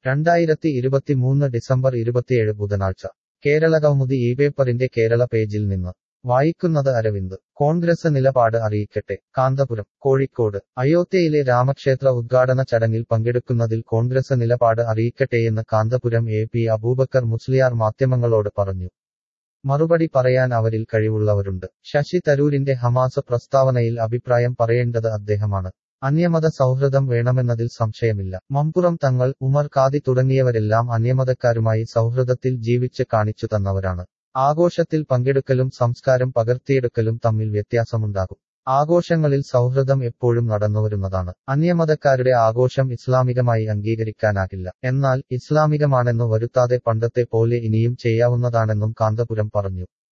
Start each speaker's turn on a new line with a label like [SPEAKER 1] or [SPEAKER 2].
[SPEAKER 1] രണ്ടായിരത്തി ഇരുപത്തിമൂന്ന് ഡിസംബർ ഇരുപത്തിയേഴ് ബുധനാഴ്ച കേരളകൗമുദി ഈ പേപ്പറിന്റെ കേരള പേജിൽ നിന്ന് വായിക്കുന്നത് അരവിന്ദ് കോൺഗ്രസ് നിലപാട് അറിയിക്കട്ടെ കാന്തപുരം കോഴിക്കോട് അയോധ്യയിലെ രാമക്ഷേത്ര ഉദ്ഘാടന ചടങ്ങിൽ പങ്കെടുക്കുന്നതിൽ കോൺഗ്രസ് നിലപാട് അറിയിക്കട്ടെയെന്ന് കാന്തപുരം എ പി അബൂബക്കർ മുസ്ലിയാർ മാധ്യമങ്ങളോട് പറഞ്ഞു മറുപടി പറയാൻ അവരിൽ കഴിവുള്ളവരുണ്ട് ശശി തരൂരിന്റെ ഹമാസ് പ്രസ്താവനയിൽ അഭിപ്രായം പറയേണ്ടത് അദ്ദേഹമാണ് അന്യമത സൗഹൃദം വേണമെന്നതിൽ സംശയമില്ല മമ്പുറം തങ്ങൾ ഉമർ കാദി തുടങ്ങിയവരെല്ലാം അന്യമതക്കാരുമായി സൗഹൃദത്തിൽ ജീവിച്ച് കാണിച്ചു തന്നവരാണ് ആഘോഷത്തിൽ പങ്കെടുക്കലും സംസ്കാരം പകർത്തിയെടുക്കലും തമ്മിൽ വ്യത്യാസമുണ്ടാകും ആഘോഷങ്ങളിൽ സൗഹൃദം എപ്പോഴും നടന്നുവരുന്നതാണ് അന്യമതക്കാരുടെ ആഘോഷം ഇസ്ലാമികമായി അംഗീകരിക്കാനാകില്ല എന്നാൽ ഇസ്ലാമികമാണെന്നു വരുത്താതെ പണ്ടത്തെ പോലെ ഇനിയും ചെയ്യാവുന്നതാണെന്നും കാന്തപുരം പറഞ്ഞു